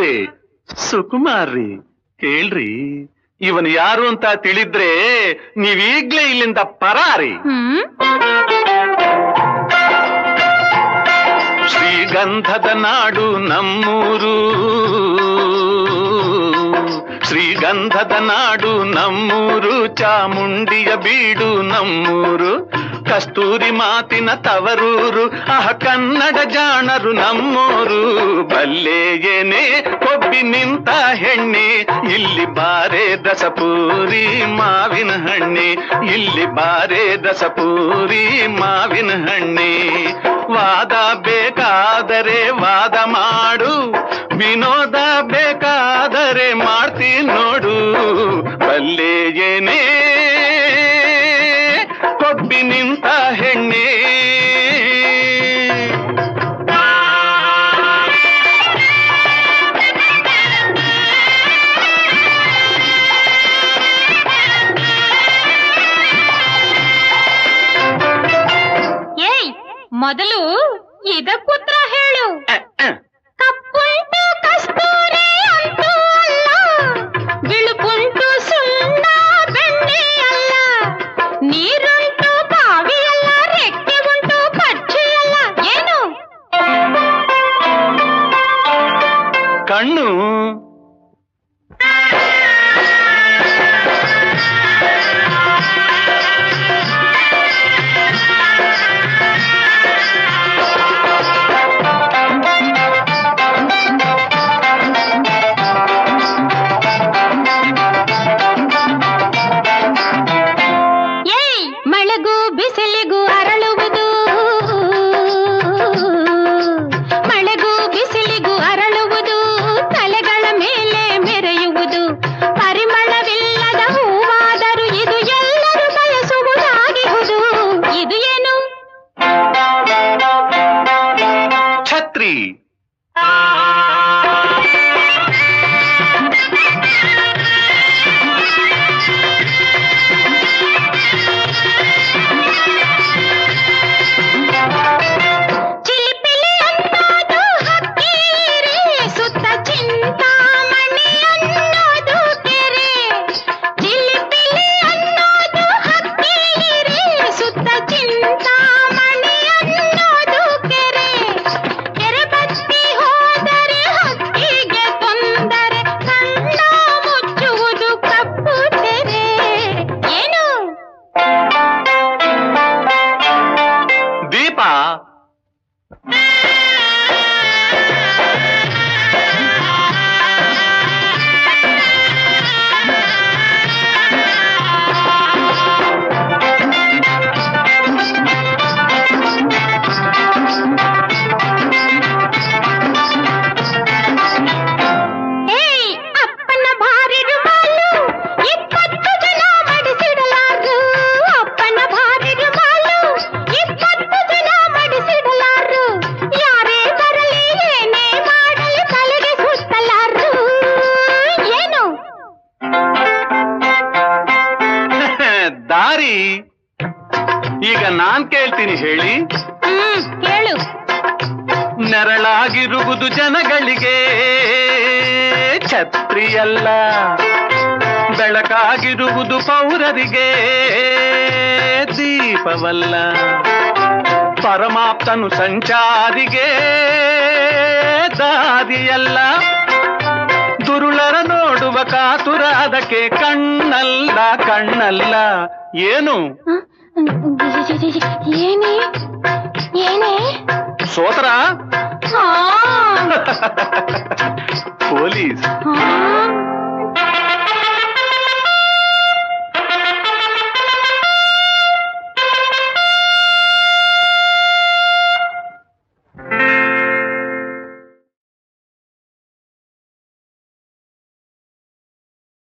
ಸುಕುಮಾರಿ ಸುಕುಮಾರಿ ಕೇಳ್ರಿ ಇವನ್ ಯಾರು ಅಂತ ತಿಳಿದ್ರೆ ನೀವೀಗ್ಲೇ ಇಲ್ಲಿಂದ ಪರಾರಿ ಹ್ಮ್ ಶ್ರೀಗಂಧದ ನಾಡು ನಮ್ಮೂರು ಶ್ರೀಗಂಧದ ನಾಡು ನಮ್ಮೂರು ಚಾಮುಂಡಿಯ ಬೀಡು ನಮ್ಮೂರು ಕಸ್ತೂರಿ ಮಾತಿನ ತವರೂರು ಆಹ ಕನ್ನಡ ಜಾಣರು ನಮ್ಮೂರು ಬಲ್ಲೆಯೇನೆ ಕೊಬ್ಬಿ ನಿಂತ ಹೆಣ್ಣೆ ಇಲ್ಲಿ ಬಾರೆ ದಸಪೂರಿ ಮಾವಿನ ಹಣ್ಣೆ ಇಲ್ಲಿ ಬಾರೆ ದಸಪೂರಿ ಮಾವಿನ ಹಣ್ಣೆ ವಾದ ಬೇಕಾದರೆ ವಾದ ಮಾಡು ವಿನೋದ ಬೇಕಾದರೆ ಮಾಡ್ತೀನಿ ನೋಡು ಬಲ್ಲೆಯೇನೇ ಕೊಬ್ಬಿ ನಿಂತ ಹೆಣ್ಣೆ ಏಯ್ ಮೊದಲು ಇದಕ್ಕೂತ್ರ ಹೇಳು ಅಹ್, ಅಹ್. ಕಪ್ಪುಂಟು ಕಸ್ತೂರಿ ಅಂತೂ ಅಲ್ಲ ಬಿಳುಪುಂಟು ಸುಣ್ಣ ಬೆಣ್ಣೆ ಅಲ್ಲ ನೀರುಂಟು ಬಾವಿ ಅಲ್ಲ ರೆಕ್ಕೆ ಉಂಟು ಪಕ್ಷಿ ಅಲ್ಲ ಏನು ಕಣ್ಣು ಏಯ್ ಮಳೆಗೂ ಬಿಸಿಲಿಗೂ ಅರಳುವುದು ಮಳೆಗೂ ಬಿಸಿಲಿಗೂ ಅರಳುವುದು ತಲೆಗಳ ಮೇಲೆ ಮೆರೆಯುವುದು ಪರಿಮಳವಿಲ್ಲದ ಹೂವಾದರೂ ಇದು ಎಲ್ಲರೂ ಬಯಸುವುದಾಗಿಹುದು ಇದು ಏನು ಛತ್ರಿ ಚಿಲಿಪಿಲಿ ಅನ್ನೋದು ಹಕ್ಕಿರಿ ಸುತ್ತ ಚಿಂತಾಮಣಿ ಅನ್ನೋದು ಕೆರೆ ಚಿಲಿಪಿಲಿ ಅನ್ನೋದು ಹಕ್ಕಿರಿ ಸುತ್ತ ಚಿಂತಾಮಣಿ ಅನ್ನೋದು ಕೆರೆ ಕೆರೆ ಬತ್ತಿ ಹೋದರೆ ಹಕ್ಕಿಗೆ ತೊಂದರೆ ಕಣ್ಣ ಮುಚ್ಚುವುದು ಕಪ್ಪು ತೆರೆ ಏನು ದೀಪ ಏಯ್ ಅಪ್ಪನ ಭಾರಿ ರುಮಾಲು ಇಪ್ಪತ್ತು ಜನ ಮಡಿಸಿಡಲಾರು ಅಪ್ಪನ ಭಾರಿ ರುಮಾಲು ಇಪ್ಪತ್ತು ಜನ ಮಡಿಸಿಡಲಾರು ಯಾರೇ ಬರಲಿ ಏನೇ ಮಾಡಲಿ ತಲೆಗೆ ಸುತ್ತಲಾರು ಏನು ದಾರಿ ಈಗ ನಾನ್ ಕೇಳ್ತೀನಿ ಹೇಳಿ ಹ್ಮ್ ಕೇಳು ನೆರಳಾಗಿರುವುದು ಜನಗಳಿಗೆ ಛತ್ರಿಯಲ್ಲ ಬೆಳಕಾಗಿರುವುದು ಪೌರರಿಗೆ ದೀಪವಲ್ಲ ಪರಮಾಪ್ತನು ಸಂಚಾರಿಗೆ ದಾರಿಯಲ್ಲ ದುರುಳರ ನೋಡುವ ಕಾತುರ ಅದಕ್ಕೆ ಕಣ್ಣಲ್ಲ ಕಣ್ಣಲ್ಲ ಏನು ಏನೇ ಏನೇ ಸೋತರ ಹಾ ಪೊಲೀಸ್ ಹಾ